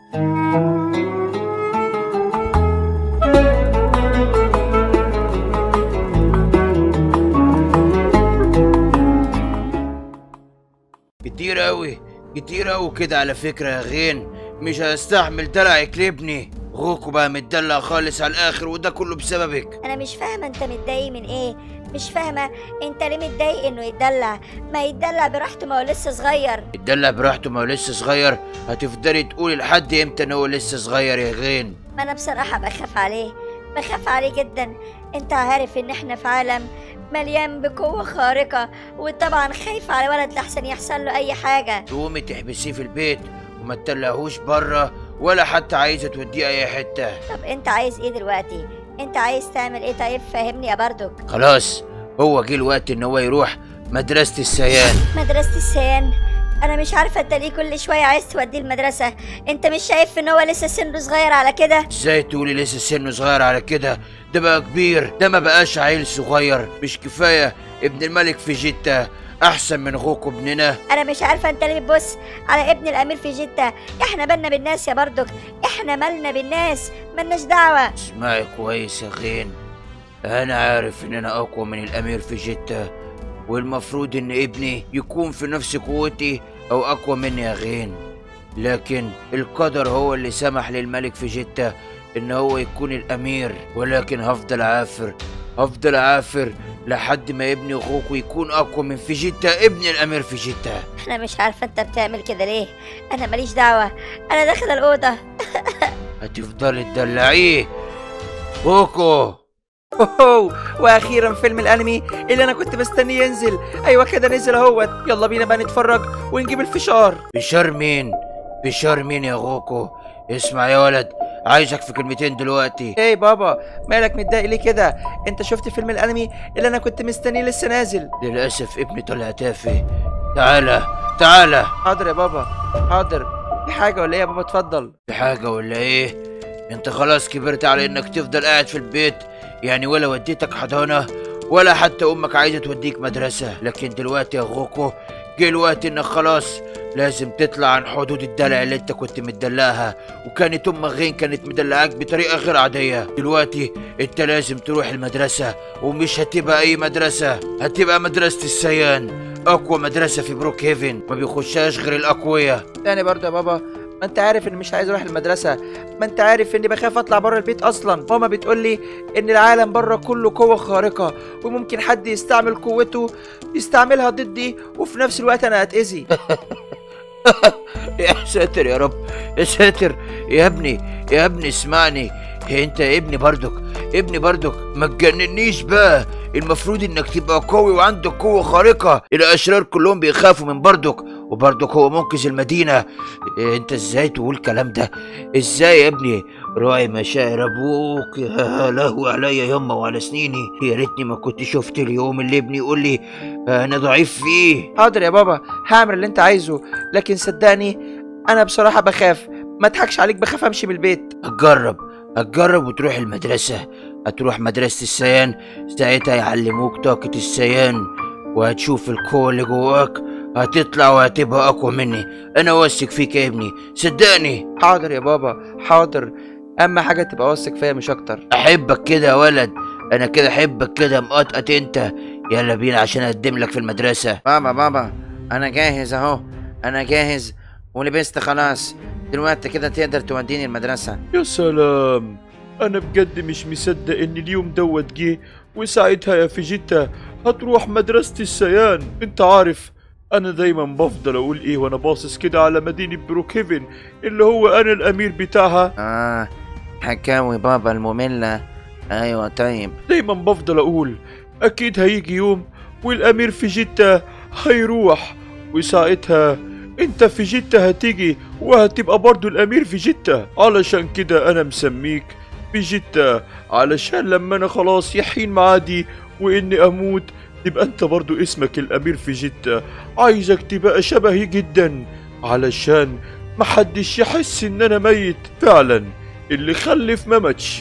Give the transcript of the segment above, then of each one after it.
كتير أوي كتير أوي كده على فكرة يا غين مش هستحمل دلعك لابني غوكو بقى متدلع خالص على الآخر وده كله بسببك انا مش فاهمه انت متضايق من ايه مش فاهمه انت ليه متضايق انه يتدلع ما يتدلع براحته ما هو لسه صغير يتدلع براحته ما هو لسه صغير هتفضلي تقولي لحد امتى ان هو لسه صغير يا غين ما انا بصراحه بخاف عليه بخاف عليه جدا انت عارف ان احنا في عالم مليان بقوه خارقه وطبعا خايف على ولد لحسن يحصل له اي حاجه تقومي تحبسيه في البيت وما تطلعهوش بره ولا حتى عايزه توديه اي حته طب انت عايز ايه دلوقتي انت عايز تعمل ايه طيب فهمني يا بردك خلاص هو جه الوقت ان هو يروح مدرسه السيان مدرسة السيان أنا مش عارفة أنت ليه كل شوية عايز توديه المدرسة أنت مش شايف إن هو لسه سنه صغير على كده ازاي تقولي لسه سنه صغير على كده ده بقى كبير ده ما بقاش عيل صغير مش كفايه ابن الملك في جته احسن من اخوكوا ابننا أنا مش عارفة أنت ليه بتبص على ابن الأمير في جدة إحنا بالنا بالناس يا بردك إحنا مالنا بالناس ملناش دعوة اسمعي كويس يا غين انا عارف ان انا اقوى من الامير في جته والمفروض ان ابني يكون في نفس قوتي او اقوى مني يا غين لكن القدر هو اللي سمح للملك في جته ان هو يكون الامير ولكن هفضل عافر هفضل عافر لحد ما ابني اخوكوا يكون اقوى من في جته ابن الامير في جته أنا مش عارفة أنت بتعمل كده ليه أنا ماليش دعوة أنا داخلة الأوضة هتفضلي تدلعيه كوكو اوه واخيرا فيلم الانمي اللي انا كنت مستنيه ينزل ايوه كده نزل اهوت يلا بينا بقى نتفرج ونجيب الفشار بشار مين بشار مين يا غوكو اسمع يا ولد عايزك في كلمتين دلوقتي ايه بابا مالك متضايق ليه كده انت شفت فيلم الانمي اللي انا كنت مستنيه لسه نازل للاسف ابني طلع تافه تعالى تعالى حاضر يا بابا حاضر في حاجه ولا ايه يا بابا اتفضل في حاجه ولا ايه انت خلاص كبرت على انك تفضل قاعد في البيت يعني ولا وديتك حضانه ولا حتى امك عايزه توديك مدرسه لكن دلوقتي يا غوكو جه الوقت انك خلاص لازم تطلع عن حدود الدلع اللي انت كنت متدلعها وكانت امك غين كانت مدلعاك بطريقه غير عاديه دلوقتي انت لازم تروح المدرسه ومش هتبقى اي مدرسه هتبقى مدرسه السيان اقوى مدرسه في بروك هيفن ما بيخشهاش غير الاقوياء تاني برضه يا بابا ما انت عارف اني مش عايز اروح المدرسه ما انت عارف اني بخاف اطلع بره البيت اصلا ماما بتقول لي ان العالم بره كله قوه خارقه وممكن حد يستعمل قوته يستعملها ضدي وفي نفس الوقت انا اتاذي يا ساتر يا رب يا ساتر يا ابني يا ابني اسمعني انت يا ابني برضك ابني برضك ما تجننيش بقى المفروض انك تبقى قوي وعندك قوة خارقة الاشرار كلهم بيخافوا من برضك وبرضك هو منقذ المدينة إيه انت ازاي تقول الكلام ده ازاي يا ابني راعي مشاعر ابوك يا لهوي عليا يما وعلى سنيني يا ريتني ما كنت شفت اليوم اللي ابني يقول لي انا ضعيف فيه حاضر يا بابا هعمل اللي انت عايزه لكن صدقني انا بصراحه بخاف ما اضحكش عليك بخاف امشي من البيت هتجرب هتجرب وتروح المدرسة هتروح مدرسة السيان ساعتها يعلموك طاقة السيان وهتشوف القوة اللي جواك هتطلع وهتبقى أقوى مني أنا واثق فيك يا ابني صدقني حاضر يا بابا حاضر اهم حاجه تبقى واثق فيا مش اكتر أحبك كده يا ولد أنا كده أحبك كده مقطقط أنت يلا بينا عشان أقدم لك في المدرسة بابا بابا انا جاهز اهو انا جاهز ولبست خلاص دلوقتي كده تقدر توديني المدرسه يا سلام انا بجد مش مصدق ان اليوم دوت جه وساعتها يا فيجيتا هتروح مدرسة السيان انت عارف انا دايما بفضل اقول ايه وانا باصص كده على مدينة بروكهيفن اللي هو انا الامير بتاعها اه حكاوي بابا الممله ايوه طيب دايما بفضل اقول اكيد هيجي يوم والامير فيجيتا هيروح وساعتها انت فيجيتا هتيجي وهتبقى برضو الامير فيجيتا علشان كده انا مسميك فيجيتا علشان لما انا خلاص يحين معادي واني اموت تبقى انت برضو اسمك الامير فيجيتا عايزك تبقى شبهي جدا علشان محدش يحس ان انا ميت فعلا اللي خلف ما ماتش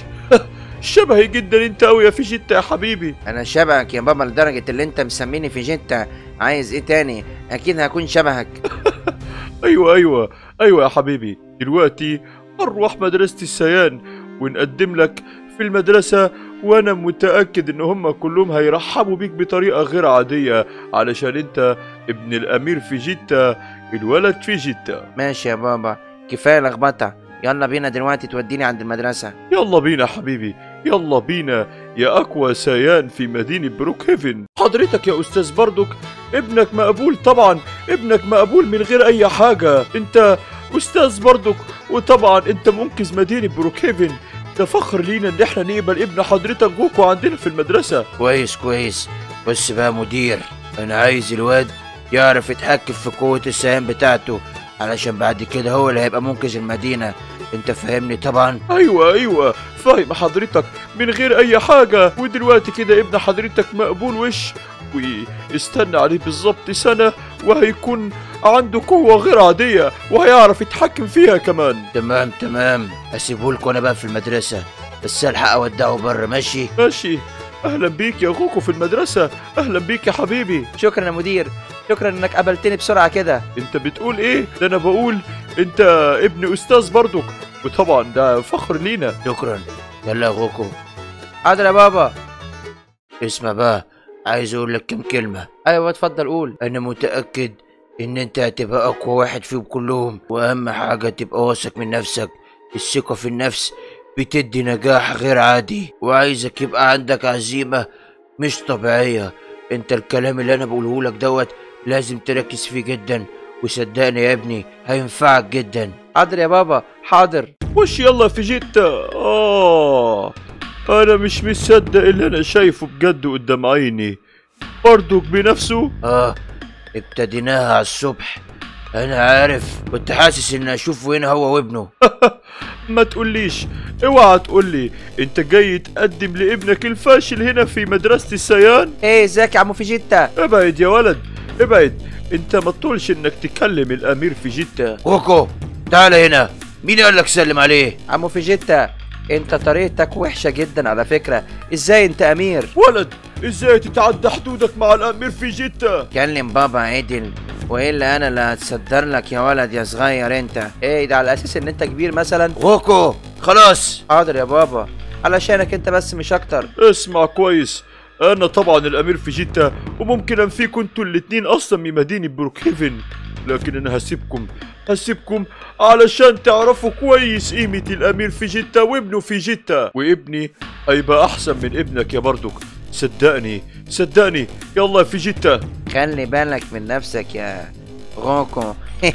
شبهي جدا انت اوي يا فيجيتا يا حبيبي انا شبهك يا بابا لدرجه اللي انت مسميني في جيتا عايز ايه تاني اكيد هكون شبهك ايوه ايوه ايوه يا حبيبي دلوقتي نروح مدرسة السيان ونقدم لك في المدرسة وأنا متأكد إن هم كلهم هيرحبوا بيك بطريقة غير عادية علشان أنت ابن الأمير في جدة الولد في جدة ماشي يا بابا كفايه لخبطه يلا بينا دلوقتي توديني عند المدرسه يلا بينا حبيبي يلا بينا يا أقوى سيان في مدينة بروك هيفن حضرتك يا أستاذ بردك ابنك مقبول طبعا ابنك مقبول من غير أي حاجة أنت أستاذ بردك وطبعا أنت منقذ مدينة بروك هيفن ده فخر لينا إن إحنا نقبل ابن حضرتك جوكو عندنا في المدرسة كويس كويس بس بقى مدير انا عايز الواد يعرف يتحكم في قوة السهام بتاعته علشان بعد كده هو اللي هيبقى منقذ المدينة انت فاهمني طبعا أيوة أيوة فاهم حضرتك من غير أي حاجة ودلوقتي كده ابن حضرتك مقبول وش ويستنى عليه بالظبط سنة وهيكون عنده قوة غير عادية وهيعرف يتحكم فيها كمان تمام تمام اسيبهولكوا انا بقى في المدرسة بس الحق اودعه بره ماشي ماشي أهلا بيك يا أخوكو في المدرسة أهلا بيك يا حبيبي شكرا يا مدير شكرا انك قابلتني بسرعه كده أنت بتقول إيه؟ ده أنا بقول أنت ابن أستاذ برضك وطبعا ده فخر لينا شكرا يلا يا غوكو حاضر يا بابا اسمع بقى عايز اقول لك كم كلمة ايوه اتفضل قول انا متأكد ان انت هتبقى اقوى واحد فيهم كلهم واهم حاجة تبقى واثق من نفسك الثقة في النفس بتدي نجاح غير عادي وعايزك يبقى عندك عزيمة مش طبيعية انت الكلام اللي انا بقوله لك دوت لازم تركز فيه جدا وصدقني يا ابني هينفعك جدا حاضر يا بابا حاضر وش يلا في جدة آه أنا مش مصدق اللي أنا شايفه بجد قدام عيني برضك بنفسه اه ابتديناها على الصبح انا عارف كنت حاسس ان اشوفه هنا هو وابنه ما تقوليش اوعى تقولي انت جاي تقدم لابنك الفاشل هنا في مدرسة السيان ايه ازيك يا عمو في جته ابعد يا ولد ابعد انت ما تطولش انك تكلم الامير في جدة غوكو تعال هنا مين قال لك سلم عليه عمو في جته انت طريقتك وحشه جدا على فكره ازاي انت امير ولد ازاي تتعدى حدودك مع الامير في جدة كلم بابا عدل والا انا اللي هتصدر لك يا ولد يا صغير انت ايه ده على اساس ان انت كبير مثلا غوكو خلاص حاضر يا بابا علشانك انت بس مش اكتر اسمع كويس انا طبعا الامير في جدة وممكن انفيكم انتوا الاتنين اصلا من مدينة بروكهيفن لكن انا هسيبكم هسيبكم علشان تعرفوا كويس قيمة الامير في جدة وابنه في جدة وابني هيبقى احسن من ابنك يا بردك صدقني صدقني يلا في جدة خلي بالك من نفسك يا غوكو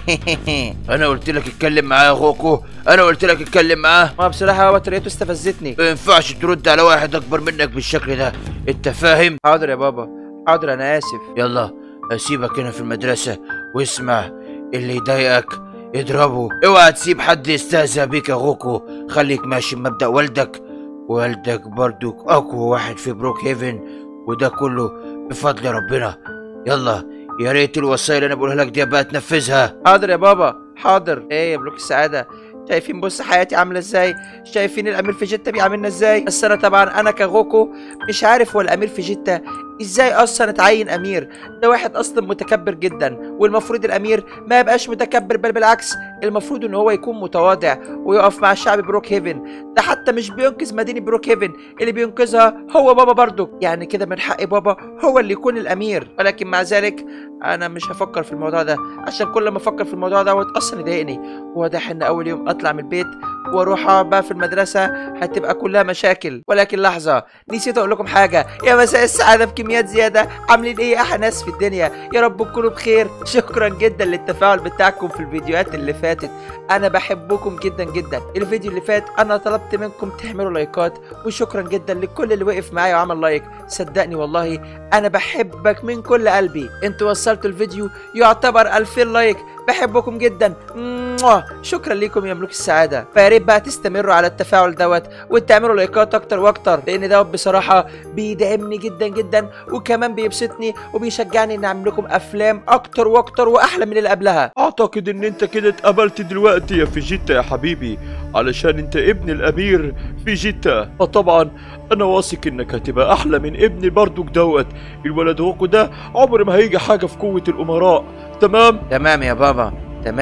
انا قلت لك اتكلم معاه يا غوكو انا قلت لك اتكلم معاه ما بصراحه هو طريقته استفزتني ما ينفعش ترد على واحد اكبر منك بالشكل ده انت فاهم حاضر يا بابا حاضر انا اسف يلا اسيبك هنا في المدرسة واسمع اللي يضايقك اضربه اوعى تسيب حد يستهزأ بيك يا غوكو خليك ماشي بمبدأ والدك والدك برضو اقوى واحد في بروك هيفن وده كله بفضل ربنا يلا يا ريت الوصايا اللي انا بقولها لك دي بقى تنفذها حاضر يا بابا حاضر ايه يا بلوك السعاده شايفين بص حياتي عامله ازاي شايفين الامير في جته بيعاملنا ازاي بس انا طبعا انا كغوكو مش عارف هو الامير في جته ازاي اصلا اتعين امير ده واحد اصلا متكبر جدا والمفروض الامير ما يبقاش متكبر بل بالعكس المفروض ان هو يكون متواضع ويقف مع الشعب بروك هيفن ده حتى مش بينقذ مدينه بروك هيفن اللي بينقذها هو بابا برضه يعني كده من حق بابا هو اللي يكون الامير ولكن مع ذلك انا مش هفكر في الموضوع ده عشان كل ما افكر في الموضوع دوت اصلا يضايقني واضح ان اول يوم اطلع من البيت واروح اقعد بقى في المدرسه هتبقى كلها مشاكل ولكن لحظه نسيت اقول لكم حاجه يا مساء السعاده بكميات زياده عاملين ايه احلى ناس في الدنيا يا رب تكونوا بخير شكرا جدا للتفاعل بتاعكم في الفيديوهات اللي فاتت انا بحبكم جدا جدا الفيديو اللي فات انا طلبت منكم تعملوا لايكات وشكرا جدا لكل اللي وقف معايا وعمل لايك صدقني والله انا بحبك من كل قلبي انتوا وصلتوا الفيديو يعتبر 2000 لايك بحبكم جدا موah. شكرا ليكم يا ملوك السعاده فيا ريت بقى تستمروا على التفاعل دوت وتعملوا لايكات اكتر واكتر لان دوت بصراحه بيدعمني جدا جدا وكمان بيبسطني وبيشجعني ان اعمل لكم افلام اكتر واكتر واحلى من اللي قبلها اعتقد ان انت كده اتقبلت دلوقتي يا في جدة يا حبيبي علشان انت ابن الامير في جدة فطبعا انا واثق انك هتبقى احلى من ابن بردك دوت الولد هوكو ده عمر ما هيجي حاجة في قوة الامراء تمام تمام يا بابا تمام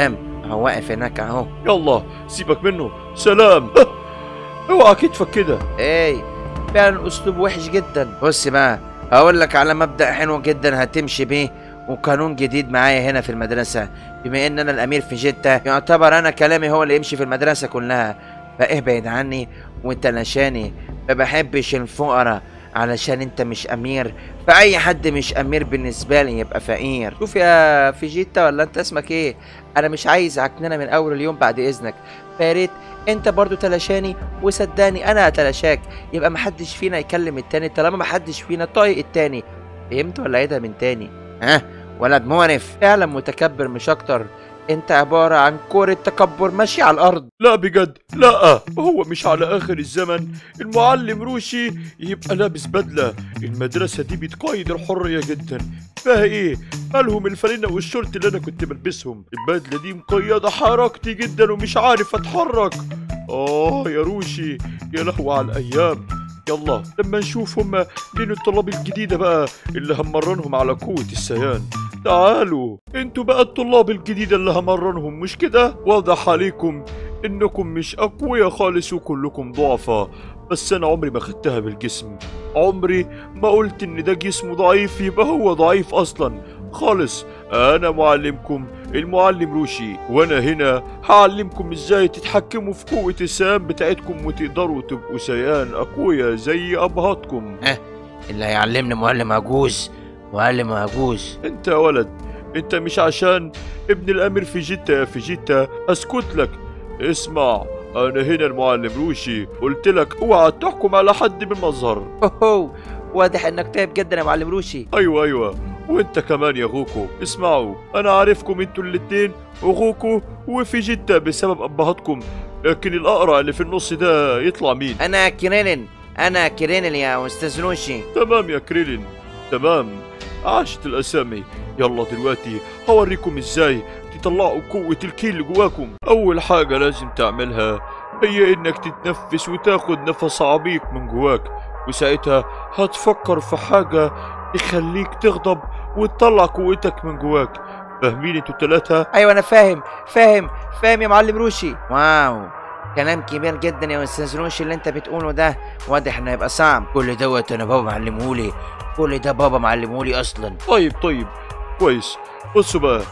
هو واقف هناك اهو يلا سيبك منه سلام اوعى كتفك كده ايه فعلا اسلوب وحش جدا بص بقى هقول لك على مبدأ حلو جدا هتمشي بيه وقانون جديد معايا هنا في المدرسة بما ان انا الامير في جدة يعتبر انا كلامي هو اللي يمشي في المدرسة كلها فابعد عني وتلاشاني ما بحبش الفقراء علشان انت مش امير فاي حد مش امير بالنسبة لي يبقى فقير شوف يا فيجيتا ولا انت اسمك ايه انا مش عايز عكننه من اول اليوم بعد اذنك فياريت انت برضو تلاشاني وصدقني انا هتلاشاك يبقى محدش فينا يكلم التاني طالما محدش فينا طايق التاني فهمت ولا عيدها من تاني ها ولد مقرف فعلا متكبر مش اكتر انت عبارة عن كورة تكبر ماشي على الارض لا بجد لا هو مش على اخر الزمن المعلم روشي يبقى لابس بدله المدرسه دي بتقيد الحريه جدا فيها ايه مالهم الفانلة والشورت اللي انا كنت بلبسهم البدله دي مقيده حركتي جدا ومش عارف اتحرك اه يا روشي يا لهو على الايام يلا لما نشوف هما مين الطلاب الجديدة بقى اللي همرنهم على قوة السيان تعالوا انتوا بقى الطلاب الجديدة اللي همرنهم مش كده واضح عليكم انكم مش اقوياء خالص وكلكم ضعفاء بس انا عمري ما خدتها بالجسم عمري ما قلت ان ده جسمه ضعيف يبقى هو ضعيف اصلا خالص انا معلمكم المعلم روشي وانا هنا هعلمكم ازاي تتحكموا في قوة السيان بتاعتكم وتقدروا تبقوا سيان اقوياء زي ابهاتكم اللي هيعلمني معلم عجوز معلم عجوز انت يا ولد انت مش عشان ابن الامير في جدة يا في جدة اسكت لك اسمع انا هنا المعلم روشي قلت لك اوعى تحكم على حد بالمظهر اوه واضح انك تعب جدا يا معلم روشي ايوه ايوه وانت كمان يا غوكو اسمعوا انا عارفكم انتوا الاتنين وغوكو وفي جدة بسبب ابهاتكم لكن الاقرع اللي في النص ده يطلع مين انا كرينين انا كرينين يا استاذ روشي تمام يا كريلين تمام عاشت الاسامي يلا دلوقتي هوريكم ازاي تطلعوا قوة الكيل اللي جواكم اول حاجة لازم تعملها هي انك تتنفس وتاخد نفس عميق من جواك وساعتها هتفكر في حاجة تخليك تغضب وتطلع قوتك من جواك فاهمين انتوا التلاتة ايوه انا فاهم فاهم فاهم يا معلم روشي واو كلام كبير جدا يا استاذ روشي اللي انت بتقوله ده واضح انه هيبقى صعب كل دوت انا بابا معلمهولي كل ده بابا معلمهولي اصلا طيب طيب كويس بصوا بقى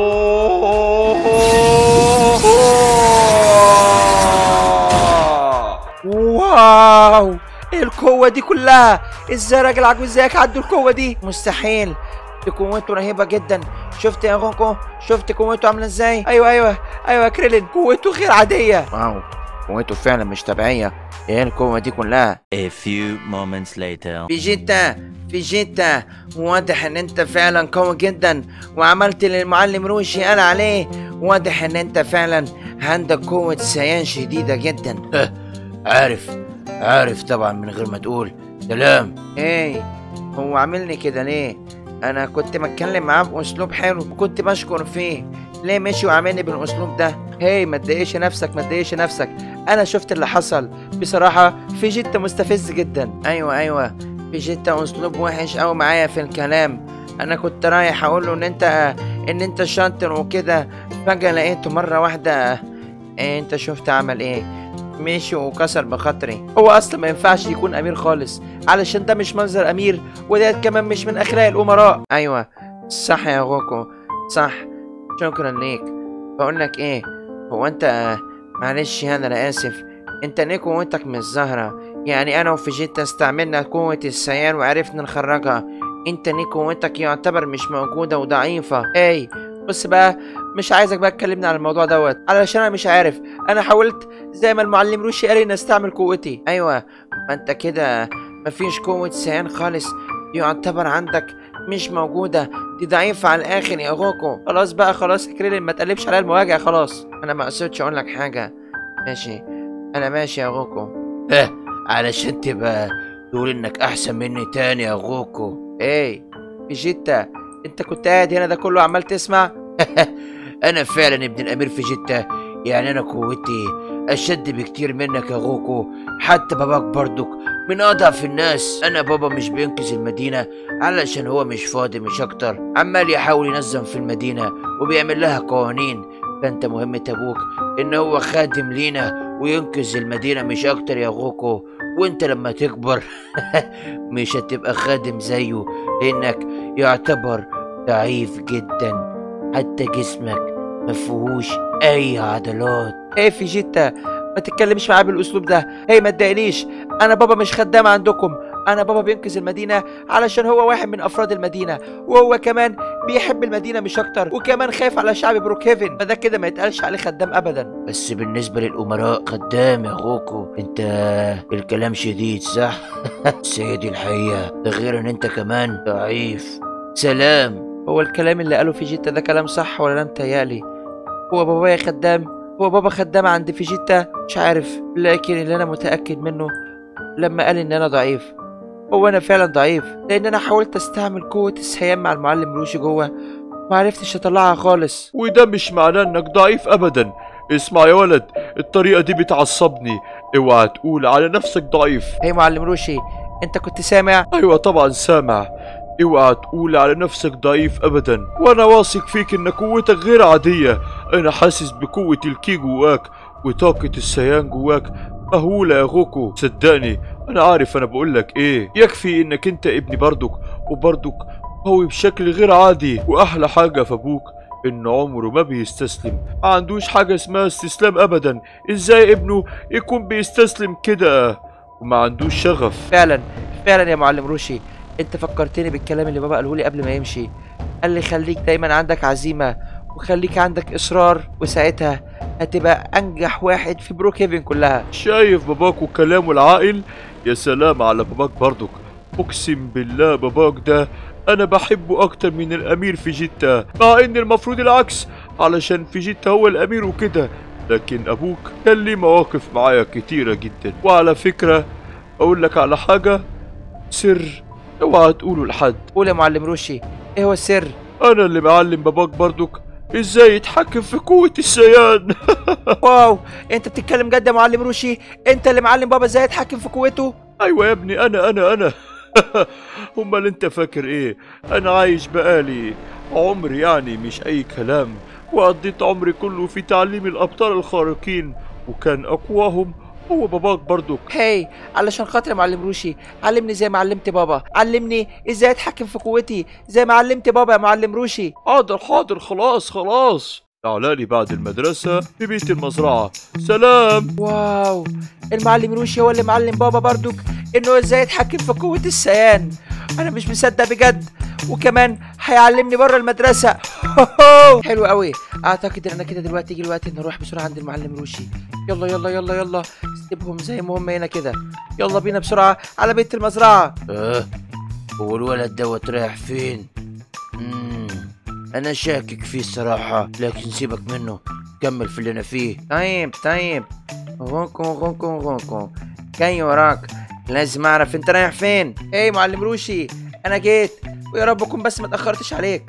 واو ايه القوة دي كلها ازاي راجل عجوز زيك عنده القوة دي مستحيل دي قوته رهيبة جدا شفت يا غوكو شفت قوته عاملة ازاي ايوه ايوه ايوه يا كريلين قوته غير عادية واو قوته فعلا مش طبيعية ايه القوة دي كلها A few moments later. فيجيتا فيجيتا واضح ان انت فعلا قوي جدا وعملت اللي المعلم روشي قال عليه واضح ان انت فعلا عندك قوة سيان شديدة جدا عارف عارف طبعا من غير ما تقول سلام ايه هو عاملني كده ليه انا كنت بتكلم معاه باسلوب حلو وكنت بشكر فيه ليه مشي وعاملني بالاسلوب ده هي ما تضايقش نفسك ما تضايقش نفسك انا شفت اللي حصل بصراحه فيجيتا مستفز جدا ايوه ايوه فيجيتا اسلوب وحش قوي معايا في الكلام انا كنت رايح اقول له ان انت ان انت شاطر وكده فجاه لقيته مره واحده إيه انت شفت عمل ايه مشي وكسر بخاطري هو اصلا ما ينفعش يكون امير خالص علشان ده مش منظر امير وده كمان مش من اخلاق الامراء ايوه صح يا غوكو صح شكرا ليك بقول لك ايه هو انت معلش يعني انا اسف انت ليه قوتك مش ظاهرة يعني انا وفيجيتا استعملنا قوة السيان وعرفنا نخرجها انت ليه قوتك يعتبر مش موجودة وضعيفة اي بص بقى مش عايزك بقى تكلمني عن الموضوع دوت علشان انا مش عارف انا حاولت زي ما المعلم روشي قال لي استعمل قوتي ايوه ما انت كده مفيش قوة سيان خالص يعتبر عندك مش موجودة دي ضعيفة على الآخر يا غوكو خلاص بقى خلاص يا كريلين ما تقلبش عليا المواجهة خلاص أنا ما قصدتش أقول لك حاجة ماشي أنا ماشي يا غوكو اه علشان تبقى تقول انك احسن مني تاني يا غوكو إيه فيجيتا أنت كنت قاعد هنا ده كله عمال تسمع انا فعلا ابن الامير في جدة يعني انا قوتي اشد بكتير منك يا غوكو حتى باباك برضك من اضعف الناس انا بابا مش بينقذ المدينة علشان هو مش فاضي مش اكتر عمال يحاول ينظم في المدينة وبيعمل لها قوانين فانت مهمة ابوك ان هو خادم لينا وينقذ المدينة مش اكتر يا غوكو وانت لما تكبر مش هتبقى خادم زيه لانك يعتبر ضعيف جدا حتى جسمك مفيهوش اي عضلات ايه في جيتا ما تتكلمش معاه بالاسلوب ده هي ما تضايقنيش انا بابا مش خدام عندكم انا بابا بينقذ المدينه علشان هو واحد من افراد المدينه وهو كمان بيحب المدينه مش اكتر وكمان خايف على شعب بروكهيفن فده كده ما يتقالش عليه خدام ابدا بس بالنسبة للأمراء خدام يا غوكو انت الكلام شديد صح؟ سيدي الحقيقة ده غير ان انت كمان ضعيف سلام هو الكلام اللي قاله في جيتا ده كلام صح ولا انا متهيألي هو بابايا خدام هو بابا خدام عند فيجيتا مش عارف لكن اللي انا متأكد منه لما قال ان انا ضعيف هو انا فعلا ضعيف لان انا حاولت استعمل قوة السيام مع المعلم روشي جوه ما عرفتش اطلعها خالص وده مش معناه انك ضعيف ابدا اسمع يا ولد الطريقة دي بتعصبني اوعى تقول على نفسك ضعيف هي معلم روشي انت كنت سامع ايوه طبعا سامع اوعى تقول على نفسك ضعيف ابدا وانا واثق فيك ان قوتك غير عادية انا حاسس بقوة الكي جواك وطاقة السيان جواك مهولة يا غوكو صدقني انا عارف انا بقولك ايه يكفي انك انت ابني برضك وبرضك قوي بشكل غير عادي واحلى حاجة في ابوك ان عمره ما بيستسلم ما عندوش حاجة اسمها استسلام ابدا ازاي ابنه يكون بيستسلم كده وما عندوش شغف فعلا فعلا يا معلم روشي انت فكرتني بالكلام اللي بابا قاله لي قبل ما يمشي قال لي خليك دايما عندك عزيمة وخليك عندك اصرار وساعتها هتبقى انجح واحد في بروك هيفن كلها شايف باباك وكلامه العاقل يا سلام على باباك برضك اقسم بالله باباك ده انا بحبه اكتر من الامير في جيتا مع ان المفروض العكس علشان في جيتا هو الامير وكده لكن ابوك كان ليه مواقف معايا كتيرة جدا وعلى فكرة اقول لك على حاجة سر اوعى تقوله لحد قول يا معلم روشي ايه هو السر انا اللي معلم باباك برضك ازاي يتحكم في قوة السيان واو انت بتتكلم جد يا معلم روشي انت اللي معلم بابا ازاي يتحكم في قوته ايوه يا ابني انا انا انا امال انت فاكر ايه انا عايش بقالي عمري يعني مش اي كلام وقضيت عمري كله في تعليم الابطال الخارقين وكان اقواهم هو باباك برضك هاي علشان خاطر يا معلم روشي علمني زي ما علمت بابا علمني ازاي اتحكم في قوتي زي ما علمت بابا يا معلم روشي حاضر حاضر خلاص خلاص تعالى لي بعد المدرسة في بيت المزرعة سلام واو المعلم روشي هو اللي معلم بابا برضك انه ازاي يتحكم في قوة السيان انا مش مصدق بجد وكمان هيعلمني بره المدرسة حلو قوي اعتقد ان انا كده دلوقتي يجي الوقت ان نروح بسرعة عند المعلم روشي يلا يلا يلا يلا سيبهم زي ما هم هنا كده يلا بينا بسرعة على بيت المزرعة اه هو الولد دوت رايح فين؟ مم. انا شاكك فيه الصراحة لكن سيبك منه كمل في اللي انا فيه طيب طيب غوكو غوكو غوكو جاي وراك لازم اعرف انت رايح فين ايه معلم روشي انا جيت ويا رب اكون بس ما اتاخرتش عليك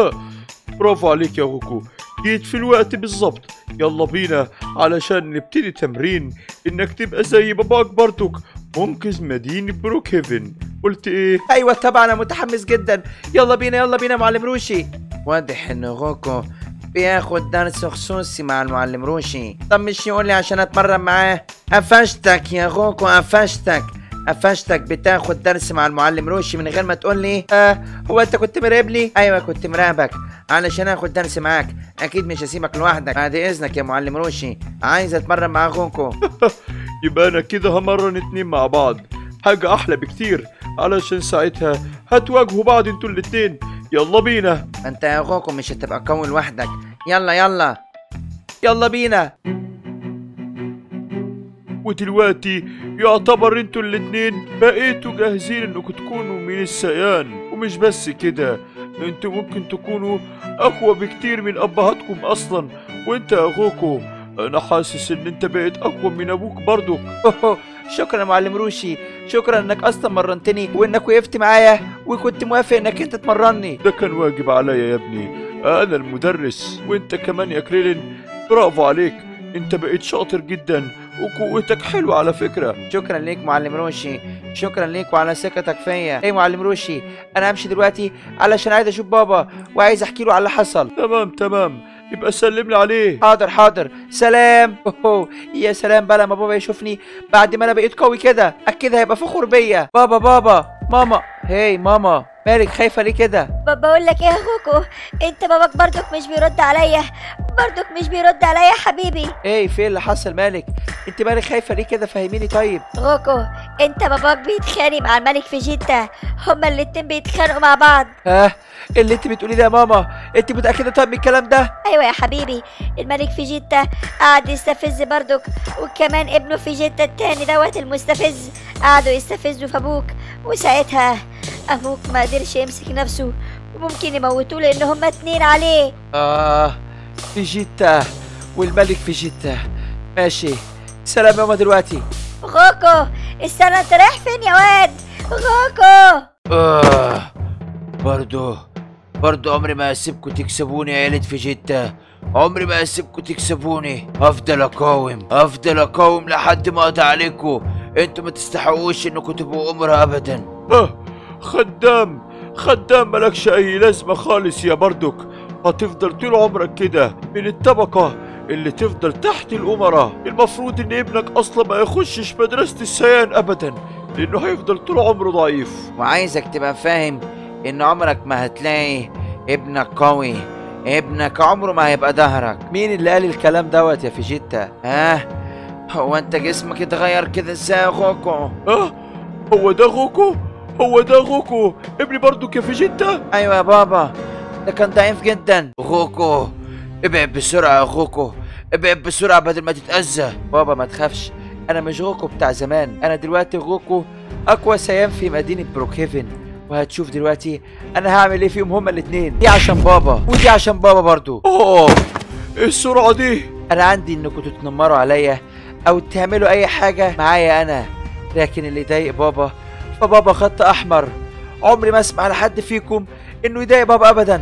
برافو عليك يا غوكو جيت في الوقت بالظبط يلا بينا علشان نبتدي تمرين انك تبقى زي باباك برضك منقذ مدينة بروك هيفن قلت ايه ايوه طبعا انا متحمس جدا يلا بينا يلا بينا يا معلم روشي واضح ان غوكو بياخد درس خصوصي مع المعلم روشي طب مش يقول لي عشان اتمرن معاه قفشتك يا غوكو قفشتك قفشتك بتاخد درس مع المعلم روشي من غير ما تقول لي اه هو انت كنت مراقب لي ايوه كنت مراقبك علشان اخد درس معاك اكيد مش هسيبك لوحدك بعد اذنك يا معلم روشي عايز اتمرن مع غوكو يبقى انا كده همرن اتنين مع بعض حاجة احلى بكتير علشان ساعتها هتواجهوا بعض انتوا الاتنين يلا بينا انت يا غوكو مش هتبقى قوي لوحدك يلا يلا يلا بينا ودلوقتي يعتبر انتوا الاتنين بقيتوا جاهزين انكم تكونوا من السيان ومش بس كده انتوا ممكن تكونوا اقوى بكتير من ابهاتكم اصلا وانت يا غوكو انا حاسس ان انت بقيت اقوى من ابوك برضو شكرا يا معلم روشي شكرا انك اصلا مرنتني وانك وقفت معايا وكنت موافق انك انت تمرني ده كان واجب عليا يا ابني انا المدرس وانت كمان يا كريلين برافو عليك انت بقيت شاطر جدا وقوتك حلوة على فكرة شكرا ليك معلم روشي شكرا ليك وعلى ثقتك فيا ايه معلم روشي انا همشي دلوقتي علشان عايز اشوف بابا وعايز احكي له على اللي حصل تمام تمام يبقى سلم لي عليه حاضر حاضر سلام أوه. يا سلام بقى لما بابا يشوفني بعد ما انا بقيت قوي كده اكيد هيبقى فخور بيا بابا بابا ماما هي ماما مالك خايفه ليه كده ب- بقول لك ايه يا غوكو انت باباك برضك مش بيرد عليا برضك مش بيرد عليا حبيبي ايه في اللي حصل مالك انت مالك خايفه ليه كده فهميني طيب غوكو انت باباك بيتخانق مع الملك في جدة هما الاتنين بيتخانقوا مع بعض ها اللي انت بتقوليه ده يا ماما انت متاكده طيب من الكلام ده ايوه يا حبيبي الملك في جدة قعد يستفز برضك وكمان ابنه في جدة التاني دوت المستفز قعدوا يستفزوا في ابوك وساعتها ابوك ما قدرش يمسك نفسه وممكن يموتوه لان هما اتنين عليه اه في جدة والملك في جدة ماشي سلام يا ماما دلوقتي غوكو استنى انت رايح فين يا واد غوكو آه برضو برضو عمري ما هسيبكوا تكسبوني يا عيلة في جدة عمري ما هسيبكوا تكسبوني هفضل اقاوم هفضل اقاوم لحد ما اقضي عليكوا انتوا ما تستحقوش انكم تبقوا امرا ابدا اه خدام خدام ملكش اي لازمة خالص يا بردك هتفضل طول عمرك كده من الطبقة اللي تفضل تحت الأمراء المفروض إن ابنك أصلا ما يخشش مدرسة السيان أبدا لأنه هيفضل طول عمره ضعيف وعايزك تبقى فاهم ان عمرك ما هتلاقي ابنك قوي ابنك عمره ما هيبقى ظهرك مين اللي قال الكلام دوت يا فيجيتا ها هو انت جسمك اتغير كده ازاي يا غوكو اه هو ده غوكو هو ده غوكو ابني برضو كفيجيتا ايوه يا بابا ده كان ضعيف جدا غوكو ابعد بسرعة يا غوكو ابعد بسرعة بدل ما تتأذى بابا ما تخافش انا مش غوكو بتاع زمان انا دلوقتي غوكو اقوى سيان في مدينة بروكهيفن وهتشوف دلوقتي انا هعمل ايه فيهم هما الاتنين دي عشان بابا ودي عشان بابا برضو اه ايه السرعة دي انا عندي انكم تتنمروا عليا او تعملوا اي حاجة معايا انا لكن اللي يضايق بابا فبابا خط احمر عمري ما اسمع لحد فيكم انه يضايق بابا ابدا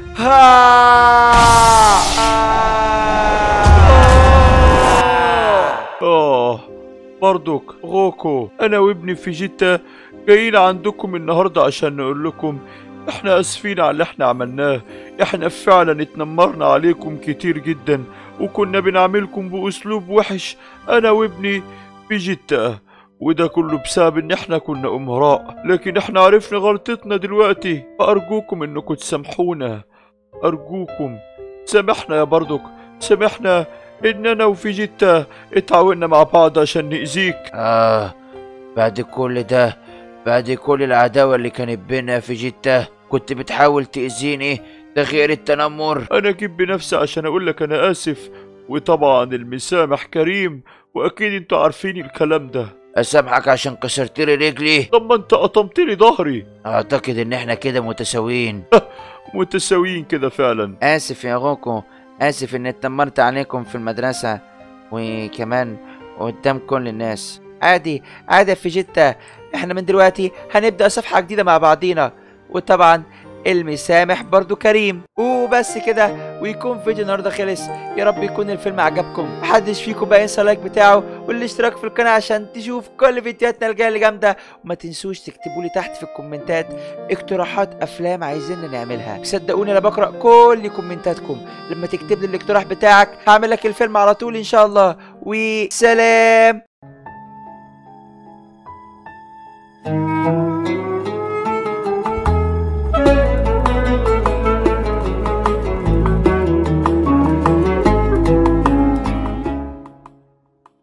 ها آه برضك غوكو أنا وابني في جدة جايين عندكم النهاردة عشان نقول لكم إحنا آسفين على اللي إحنا عملناه إحنا فعلا اتنمرنا عليكم كتير جدا وكنا بنعملكم بأسلوب وحش أنا وابني في جدة وده كله بسبب إن إحنا كنا أمراء لكن إحنا عرفنا غلطتنا دلوقتي فأرجوكم إنكم تسامحونا أرجوكم سامحنا يا برضك سامحنا إن أنا وفي جدة اتعاوننا مع بعض عشان نأذيك آه بعد كل ده بعد كل العداوة اللي كانت بينا في جدة كنت بتحاول تأذيني ده غير التنمر أنا جيب بنفسي عشان أقول لك أنا آسف وطبعا المسامح كريم وأكيد أنتوا عارفين الكلام ده أسامحك عشان كسرت لي رجلي طب ما أنت قطمت لي ظهري أعتقد إن إحنا كده متساويين متساويين كده فعلا اسف يا غوكو اسف اني اتنمرت عليكم في المدرسة وكمان قدام كل الناس عادي عادي يا فيجيتا احنا من دلوقتي هنبدأ صفحة جديدة مع بعضينا وطبعا المسامح برضو كريم وبس كده ويكون فيديو النهارده خلص يا رب يكون الفيلم عجبكم محدش فيكم بقى ينسى اللايك بتاعه والاشتراك في القناه عشان تشوف كل فيديوهاتنا الجايه اللي جامده وما تنسوش تكتبوا لي تحت في الكومنتات اقتراحات افلام عايزين نعملها صدقوني انا بقرا كل كومنتاتكم لما تكتب لي الاقتراح بتاعك هعمل لك الفيلم على طول ان شاء الله وسلام